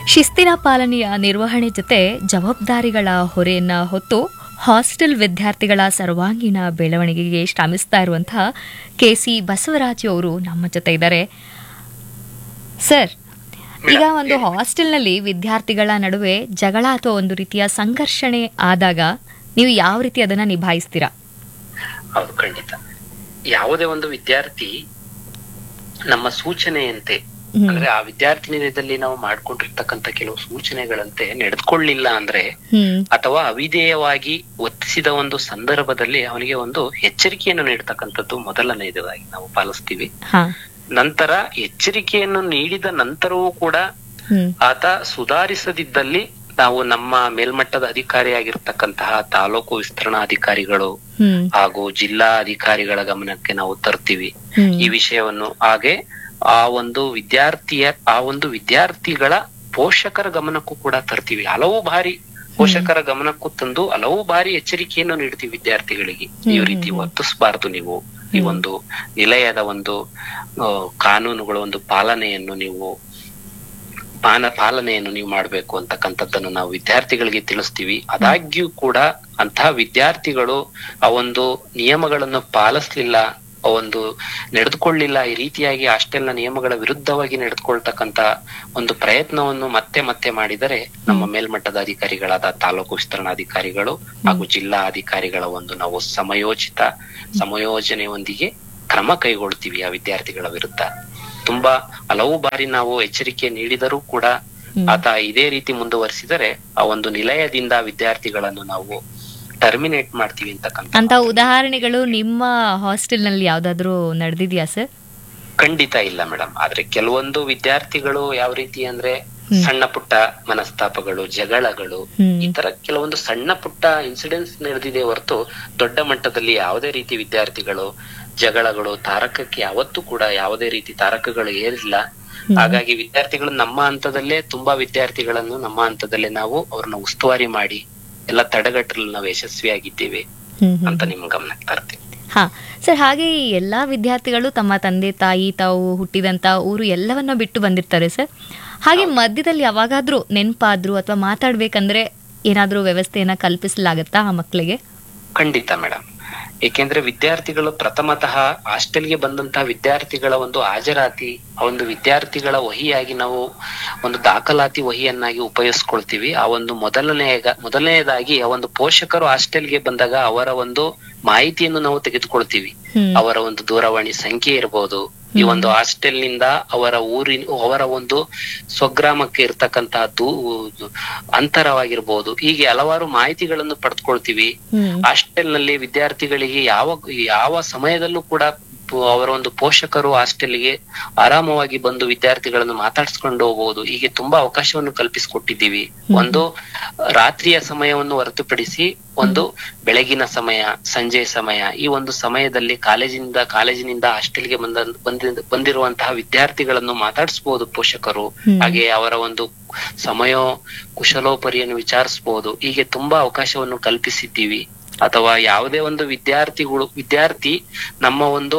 ಶಿಸ್ತಿನ ಪಾಲನೆಯ ನಿರ್ವಹಣೆ ಜೊತೆ ಜವಾಬ್ದಾರಿಗಳ ಹೊರೆಯನ್ನ ಹೊತ್ತು ಹಾಸ್ಟೆಲ್ ವಿದ್ಯಾರ್ಥಿಗಳ ಸರ್ವಾಂಗೀಣ ಬೆಳವಣಿಗೆಗೆ ಶ್ರಮಿಸ್ತಾ ಇರುವಂತಹ ಕೆ ಸಿ ಬಸವರಾಜು ಅವರು ನಮ್ಮ ಜೊತೆ ಇದ್ದಾರೆ ಸರ್ ಈಗ ಒಂದು ಹಾಸ್ಟೆಲ್ನಲ್ಲಿ ವಿದ್ಯಾರ್ಥಿಗಳ ನಡುವೆ ಜಗಳ ಅಥವಾ ಒಂದು ರೀತಿಯ ಸಂಘರ್ಷಣೆ ಆದಾಗ ನೀವು ಯಾವ ರೀತಿ ಅದನ್ನ ನಿಭಾಯಿಸ್ತೀರಾ ಹೌದು ಖಂಡಿತ ಯಾವುದೇ ಒಂದು ವಿದ್ಯಾರ್ಥಿ ನಮ್ಮ ಸೂಚನೆಯಂತೆ ಹ್ಮ್. ಅಂದ್ರೆ ಆ ವಿದ್ಯಾರ್ಥಿ ನಿಲಯದಲ್ಲಿ ನಾವು ಮಾಡ್ಕೊಂಡಿರ್ತಕ್ಕಂಥ ಕೆಲವು ಸೂಚನೆಗಳಂತೆ ನಡೆದುಕೊಳ್ಳಿಲ್ಲ ಅಂದ್ರೆ ಹ್ಮ್ ಅಥವಾ ಅವಿಧೇಯವಾಗಿ ಒತ್ತಿಸಿದ ಒಂದು ಸಂದರ್ಭದಲ್ಲಿ ಅವನಿಗೆ ಒಂದು ಎಚ್ಚರಿಕೆಯನ್ನು ನೀಡತಕ್ಕಂಥದ್ದು ಮೊದಲನೆಯದಾಗಿ ನಾವು ಪಾಲಿಸ್ತೀವಿ ಹಾ ನಂತರ ಎಚ್ಚರಿಕೆಯನ್ನು ನೀಡಿದ ನಂತರವೂ ಕೂಡ ಹ್ಮ್ ಆತ ಸುಧಾರಿಸದಿದ್ದಲ್ಲಿ ನಾವು ನಮ್ಮ ಮೇಲ್ಮಟ್ಟದ ಅಧಿಕಾರಿಯಾಗಿರ್ತಕ್ಕಂತಹ ತಾಲೂಕು ವಿಸ್ತರಣಾ ಅಧಿಕಾರಿಗಳು ಹ್ಮ್ ಹಾಗೂ ಜಿಲ್ಲಾ ಅಧಿಕಾರಿಗಳ ಗಮನಕ್ಕೆ ನಾವು ತರ್ತೀವಿ ಹ್ಮ್ ಈ ವಿಷಯವನ್ನು ಹಾಗೆ ಆ ಒಂದು ವಿದ್ಯಾರ್ಥಿಯ ಆ ಒಂದು ವಿದ್ಯಾರ್ಥಿಗಳ ಪೋಷಕರ ಗಮನಕ್ಕೂ ಕೂಡ ತರ್ತೀವಿ ಹಲವು ಬಾರಿ ಪೋಷಕರ ಗಮನಕ್ಕೂ ತಂದು ಹಲವು ಬಾರಿ ಎಚ್ಚರಿಕೆಯನ್ನು ನೀಡ್ತೀವಿ ವಿದ್ಯಾರ್ಥಿಗಳಿಗೆ ಈ ಹ್ಮ್, ರೀತಿ ಹ್ಮ್, ಹ್ಮ್. ವರ್ತಿಸಬಾರದು ನೀವು ಈ ಒಂದು ನಿಲಯದ ಒಂದು ಆ, ಕಾನೂನುಗಳ ಒಂದು ಪಾಲನೆಯನ್ನು ನೀವು ಪಾನ ಪಾಲನೆಯನ್ನು ನೀವು ಮಾಡ್ಬೇಕು ಅಂತಕ್ಕಂಥದ್ದನ್ನು ನಾವು ವಿದ್ಯಾರ್ಥಿಗಳಿಗೆ ತಿಳಿಸ್ತೀವಿ ಆದಾಗ್ಯೂ ಕೂಡ ಅಂತಹ ವಿದ್ಯಾರ್ಥಿಗಳು ಆ ಒಂದು ನಿಯಮಗಳನ್ನು ಪಾಲಿಸ್ಲಿಲ್ಲ ಆ ಒಂದು ನಡೆದುಕೊಳ್ಳಿಲ್ಲ ಈ ರೀತಿಯಾಗಿ ಹಾಸ್ಟೆಲ್ನ ನಿಯಮಗಳ ವಿರುದ್ಧವಾಗಿ ನಡೆದುಕೊಳ್ತಕ್ಕಂತ ಒಂದು ಪ್ರಯತ್ನವನ್ನು ಮತ್ತೆ ಮತ್ತೆ ಮಾಡಿದರೆ ನಮ್ಮ ಮೇಲ್ಮಟ್ಟದ ಅಧಿಕಾರಿಗಳಾದ ತಾಲೂಕು ವಿಸ್ತರಣಾಧಿಕಾರಿಗಳು ಹಾಗೂ ಜಿಲ್ಲಾ ಅಧಿಕಾರಿಗಳ ಒಂದು ನಾವು ಸಮಯೋಚಿತ ಸಮಯೋಜನೆಯೊಂದಿಗೆ ಕ್ರಮ ಕೈಗೊಳ್ತೀವಿ ಆ ವಿದ್ಯಾರ್ಥಿಗಳ ವಿರುದ್ಧ ತುಂಬಾ ಹಲವು ಬಾರಿ ನಾವು ಎಚ್ಚರಿಕೆ ನೀಡಿದರೂ ಕೂಡ ಹ್ಮ್. ಆತ ಇದೇ ರೀತಿ ಮುಂದುವರಿಸಿದರೆ ಆ ಒಂದು ನಿಲಯದಿಂದ ವಿದ್ಯಾರ್ಥಿಗಳನ್ನು ನಾವು ಟರ್ಮಿನೇಟ್ ಮಾಡ್ತೀವಿ ಅಂತಕ್ಕಂಥ ಅಂತ ಉದಾಹರಣೆಗಳು ನಿಮ್ಮ ಹಾಸ್ಟೆಲ್ನಲ್ಲಿ ಯಾವ್ದಾದ್ರು ನಡೆದಿದ್ಯಾ ಸರ್ ಖಂಡಿತ ಇಲ್ಲ ಮೇಡಮ್ ಆದ್ರೆ ಕೆಲವೊಂದು ವಿದ್ಯಾರ್ಥಿಗಳು ಯಾವ ರೀತಿ ಅಂದ್ರೆ ಹ್ಮ್. ಸಣ್ಣ ಪುಟ್ಟ ಮನಸ್ತಾಪಗಳು ಜಗಳಗಳು ಹ್ಮ್. ಈ ತರ ಕೆಲವೊಂದು ಸಣ್ಣ ಪುಟ್ಟ ಇನ್ಸಿಡೆಂಟ್ಸ್ ನಡೆದಿದೆ ಹೊರತು ದೊಡ್ಡ ಮಟ್ಟದಲ್ಲಿ ಯಾವುದೇ ರೀತಿ ವಿದ್ಯಾರ್ಥಿಗಳು ಜಗಳಗಳು ತಾರಕಕ್ಕೆ ಯಾವತ್ತೂ ಕೂಡ ಯಾವುದೇ ರೀತಿ ತಾರಕಗಳು ಏರಿಲ್ಲ ಹಾಗಾಗಿ ವಿದ್ಯಾರ್ಥಿಗಳು ನಮ್ಮ ಹಂತದಲ್ಲೇ ತುಂಬಾ ವಿದ್ಯಾರ್ಥಿಗಳನ್ನು ನಮ್ಮ ಹಂತದಲ್ಲೇ ನಾವು ಅವ್ರನ್ನ ಉಸ್ತುವಾರಿ ಮಾಡಿ ಎಲ್ಲ ತಡೆಗಟ್ಟಲು ನಾವು ಯಶಸ್ವಿಯಾಗಿದ್ದೇವೆ ಹ್ಮ್ ಹ್ಮ್ ಅಂತ ನಿಮ್ ಗಮನಕ್ಕೆ ತರ್ತೀವಿ ಹಾ ಸರ್ ಹಾಗೆ ಈ ಎಲ್ಲಾ ವಿದ್ಯಾರ್ಥಿಗಳು ತಮ್ಮ ತಂದೆ ತಾಯಿ ತಾವು ಹುಟ್ಟಿದಂತ ಊರು ಎಲ್ಲವನ್ನ ಬಿಟ್ಟು ಬಂದಿರ್ತಾರೆ ಸರ್ ಹಾಗೆ ಮಧ್ಯದಲ್ಲಿ ಯಾವಾಗಾದ್ರೂ ನೆನಪಾದ್ರು ಅಥವಾ ಮಾತಾಡ್ಬೇಕಂದ್ರೆ ಏನಾದ್ರೂ ವ್ಯವಸ್ಥೆಯನ್ನ ಕಲ್ಪಿಸಲಾಗತ್ತಾ ಆ ಮಕ್ಕಳಿಗೆ ಖಂಡಿತ ಮೇಡಮ್ ಏಕೆಂದ್ರೆ ವಿದ್ಯಾರ್ಥಿಗಳು ಪ್ರಥಮತಃ ಹಾಸ್ಟೆಲ್ಗೆ ಬಂದಂತಹ ವಿದ್ಯಾರ್ಥಿಗಳ ಒಂದು ಹಾಜರಾತಿ ಆ ಒಂದು ವಿದ್ಯಾರ್ಥಿಗಳ ವಹಿಯಾಗಿ ನಾವು ಒಂದು ದಾಖಲಾತಿ ವಹಿಯನ್ನಾಗಿ ಉಪಯೋಗಿಸ್ಕೊಳ್ತೀವಿ ಆ ಒಂದು ಮೊದಲನೆಯ ಮೊದಲನೆಯದಾಗಿ ಆ ಒಂದು ಪೋಷಕರು ಹಾಸ್ಟೆಲ್ಗೆ ಬಂದಾಗ ಅವರ ಒಂದು ಮಾಹಿತಿಯನ್ನು ನಾವು ತೆಗೆದುಕೊಳ್ತೀವಿ ಹ್ಮ್ ಅವರ ಒಂದು ದೂರವಾಣಿ ಸಂಖ್ಯೆ ಇರಬಹುದು ಈ ಒಂದು ಹಾಸ್ಟೆಲ್ ನಿಂದ ಅವರ ಊರಿನ ಅವರ ಒಂದು ಸ್ವಗ್ರಾಮಕ್ಕೆ ಇರ್ತಕ್ಕಂತಹ ದೂ ಅಂತರವಾಗಿರ್ಬೋದು ಹೀಗೆ ಹಲವಾರು ಮಾಹಿತಿಗಳನ್ನು ಪಡೆದುಕೊಳ್ತೀವಿ ಹ್ಮ್ ಹಾಸ್ಟೆಲ್ ನಲ್ಲಿ ವಿದ್ಯಾರ್ಥಿಗಳಿಗೆ ಯಾವ ಯಾವ ಸಮಯದಲ್ಲೂ ಕೂಡ ಪು- ಅವರ ಒಂದು ಪೋಷಕರು ಹಾಸ್ಟೆಲ್ಗೆ ಆರಾಮವಾಗಿ ಬಂದು ವಿದ್ಯಾರ್ಥಿಗಳನ್ನು ಮಾತಾಡಿಸ್ಕೊಂಡು ಹೋಗಬಹುದು ಹೀಗೆ ತುಂಬಾ ಅವಕಾಶವನ್ನು ಕಲ್ಪಿಸಿಕೊಟ್ಟಿದ್ದೀವಿ ಒಂದು ರಾತ್ರಿಯ ಸಮಯವನ್ನು ಹೊರತುಪಡಿಸಿ ಒಂದು ಬೆಳಗಿನ ಸಮಯ ಸಂಜೆ ಸಮಯ ಈ ಒಂದು ಸಮಯದಲ್ಲಿ ಕಾಲೇಜಿನಿಂದ ಕಾಲೇಜಿನಿಂದ ಹಾಸ್ಟೆಲ್ಗೆ ಬಂದ ಬಂದಿ- ಬಂದಿರುವಂತಹ ವಿದ್ಯಾರ್ಥಿಗಳನ್ನು ಮಾತಾಡಿಸಬಹುದು ಪೋಷಕರು ಹ್ಮ್. ಹಾಗೆ ಅವರ ಒಂದು ಸಮಯ ಕುಶಲೋಪರಿಯನ್ನು ವಿಚಾರಿಸಬಹುದು ಹೀಗೆ ತುಂಬಾ ಅವಕಾಶವನ್ನು ಕಲ್ಪಿಸಿದ್ದೀವಿ ಅಥವಾ ಯಾವುದೇ ಒಂದು ವಿದ್ಯಾರ್ಥಿಗಳು ವಿದ್ಯಾರ್ಥಿ ನಮ್ಮ ಒಂದು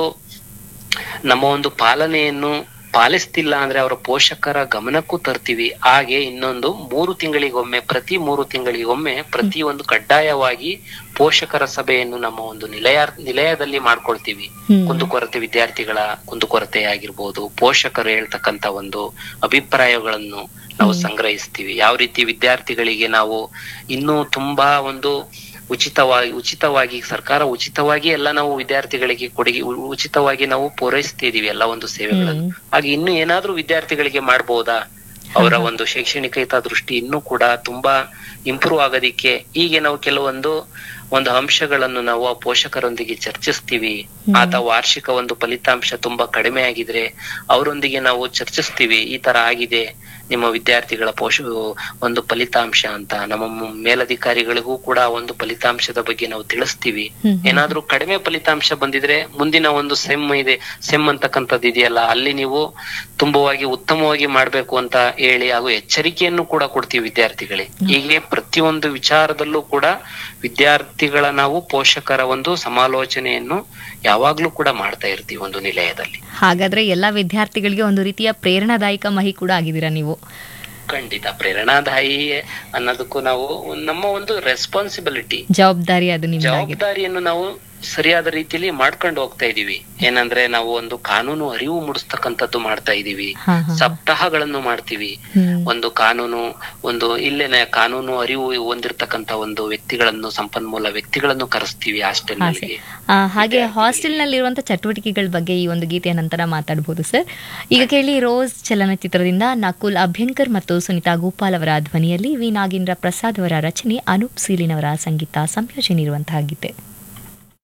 ನಮ್ಮ ಒಂದು ಪಾಲನೆಯನ್ನು ಪಾಲಿಸ್ತಿಲ್ಲ ಅಂದ್ರೆ ಅವರ ಪೋಷಕರ ಗಮನಕ್ಕೂ ತರ್ತೀವಿ ಹಾಗೆ ಇನ್ನೊಂದು ಮೂರು ತಿಂಗಳಿಗೊಮ್ಮೆ ಪ್ರತಿ ಮೂರು ತಿಂಗಳಿಗೊಮ್ಮೆ ಪ್ರತಿ ಒಂದು ಕಡ್ಡಾಯವಾಗಿ ಪೋಷಕರ ಸಭೆಯನ್ನು ನಮ್ಮ ಒಂದು ನಿಲಯ ನಿಲಯದಲ್ಲಿ ಮಾಡ್ಕೊಳ್ತೀವಿ ಹ್ಮ್. ಕುಂದುಕೊರತೆ ವಿದ್ಯಾರ್ಥಿಗಳ ಕುಂದುಕೊರತೆ ಆಗಿರ್ಬೋದು ಪೋಷಕರು ಹೇಳ್ತಕ್ಕಂತ ಒಂದು ಅಭಿಪ್ರಾಯಗಳನ್ನು ನಾವು ಸಂಗ್ರಹಿಸ್ತೀವಿ ಯಾವ ರೀತಿ ವಿದ್ಯಾರ್ಥಿಗಳಿಗೆ ನಾವು ಇನ್ನೂ ತುಂಬಾ ಒಂದು ಉಚಿತವಾಗಿ ಉಚಿತವಾಗಿ ಸರ್ಕಾರ ಉಚಿತವಾಗಿ ಎಲ್ಲ ನಾವು ವಿದ್ಯಾರ್ಥಿಗಳಿಗೆ ಕೊಡುಗೆ ಉ- ಉಚಿತವಾಗಿ ನಾವು ಪೂರೈಸ್ತಾ ಇದೀವಿ ಎಲ್ಲ ಒಂದು ಸೇವೆಗಳನ್ನು ಹ್ಮ್. ಹಾಗೆ ಇನ್ನು ಏನಾದ್ರೂ ವಿದ್ಯಾರ್ಥಿಗಳಿಗೆ ಮಾಡ್ಬೋದಾ ಅವರ ಒಂದು ಶೈಕ್ಷಣಿಕ ಹಿತದೃಷ್ಟಿ ಇನ್ನೂ ಕೂಡ ತುಂಬಾ ಇಂಪ್ರೂವ್ ಆಗೋದಿಕ್ಕೆ ಹೀಗೆ ನಾವು ಕೆಲವೊಂದು ಒಂದು ಅಂಶಗಳನ್ನು ನಾವು ಆ ಪೋಷಕರೊಂದಿಗೆ ಚರ್ಚಿಸ್ತೀವಿ ಆತ ವಾರ್ಷಿಕ ಒಂದು ಫಲಿತಾಂಶ ತುಂಬಾ ಕಡಿಮೆ ಆಗಿದ್ರೆ ಅವರೊಂದಿಗೆ ನಾವು ಚರ್ಚಿಸ್ತೀವಿ ಈ ತರ ಆಗಿದೆ ನಿಮ್ಮ ವಿದ್ಯಾರ್ಥಿಗಳ ಪೋಷ ಒಂದು ಫಲಿತಾಂಶ ಅಂತ ನಮ್ಮ ಮ್- ಮೇಲಧಿಕಾರಿಗಳಿಗೂ ಕೂಡ ಆ ಒಂದು ಫಲಿತಾಂಶದ ಬಗ್ಗೆ ನಾವು ತಿಳಿಸ್ತೀವಿ ಹ್ಮ್. ಏನಾದ್ರೂ ಕಡಿಮೆ ಫಲಿತಾಂಶ ಬಂದಿದ್ರೆ ಮುಂದಿನ ಒಂದು ಸೆಮ್ ಇದೆ ಸೆಮ್ ಅಂತಕ್ಕಂಥದ್ದು ಇದೆಯಲ್ಲ ಅಲ್ಲಿ ನೀವು ತುಂಬವಾಗಿ ಉತ್ತಮವಾಗಿ ಮಾಡ್ಬೇಕು ಅಂತ ಹೇಳಿ ಹಾಗೂ ಎಚ್ಚರಿಕೆಯನ್ನು ಕೂಡ ಕೊಡ್ತೀವಿ ವಿದ್ಯಾರ್ಥಿಗಳಿಗೆ ಹೀಗೆ ಪ್ರತಿಯೊಂದು ವಿಚಾರದಲ್ಲೂ ಕೂಡ ವಿದ್ಯಾರ್ಥಿಗಳ ನಾವು ಪೋಷಕರ ಒಂದು ಸಮಾಲೋಚನೆಯನ್ನು ಯಾವಾಗ್ಲೂ ಕೂಡ ಮಾಡ್ತಾ ಇರ್ತೀವಿ ಒಂದು ನಿಲಯದಲ್ಲಿ ಹಾಗಾದ್ರೆ ಎಲ್ಲಾ ವಿದ್ಯಾರ್ಥಿಗಳಿಗೆ ಒಂದು ರೀತಿಯ ಪ್ರೇರಣಾದಾಯಕ ಮಹಿ ಕೂಡ ಆಗಿದ್ದೀರಾ ನೀವು ಖಂಡಿತ ಪ್ರೇರಣಾದಾಯಿ ಅನ್ನೋದಕ್ಕೂ ನಾವು ನಮ್ಮ ಒಂದು ರೆಸ್ಪಾನ್ಸಿಬಿಲಿಟಿ ಜವಾಬ್ದಾರಿ ಅದು ನಿಮ್ದಾಗಿದೆ ಜವಾಬ್ದಾರಿಯನ್ನು ನಾವು ಸರಿಯಾದ ರೀತಿಯಲ್ಲಿ ಮಾಡ್ಕೊಂಡು ಹೋಗ್ತಾ ಇದೀವಿ ಏನಂದ್ರೆ ನಾವು ಒಂದು ಕಾನೂನು ಅರಿವು ಮೂಡಿಸ್ತಕ್ಕಂಥದ್ದು ಮಾಡ್ತಾ ಇದೀವಿ ಹಾ ಹಾ ಸಪ್ತಾಹಗಳನ್ನು ಮಾಡ್ತೀವಿ ಹ್ಮ್ ಒಂದು ಕಾನೂನು ಒಂದು ಇಲ್ಲೇನೆ ಕಾನೂನು ಅರಿವು ಹೊಂದಿರತಕ್ಕಂತ ಒಂದು ವ್ಯಕ್ತಿಗಳನ್ನು ಸಂಪನ್ಮೂಲ ವ್ಯಕ್ತಿಗಳನ್ನು ಕರೆಸ್ತೀವಿ ಹಾಸ್ಟೆಲ್ ಹಾ, ಸರ್. ಆ, ಹಾಗೆ ಹಾಸ್ಟೆಲ್ನಲ್ಲಿರುವಂಥ ಚಟುವಟಿಕೆಗಳ ಬಗ್ಗೆ ಈ ಒಂದು ಗೀತೆಯ ನಂತರ ಮಾತಾಡಬಹುದು ಸರ್ ಈಗ ಕೇಳಿ ರೋಸ್ ಚಲನಚಿತ್ರದಿಂದ ನಕುಲ್ ಅಭ್ಯಂಕರ್ ಮತ್ತು ಸುನಿತಾ ಗೋಪಾಲ್ ಅವರ ಧ್ವನಿಯಲ್ಲಿ ವಿ ನಾಗೇಂದ್ರ ಪ್ರಸಾದ್ ಅವರ ರಚನೆ ಅನೂಪ್ ಸೀಲಿನವರ ಸಂಗೀತ ಸಂಯೋಜನೆ ಇರುವಂತಹ ಗೀತೆ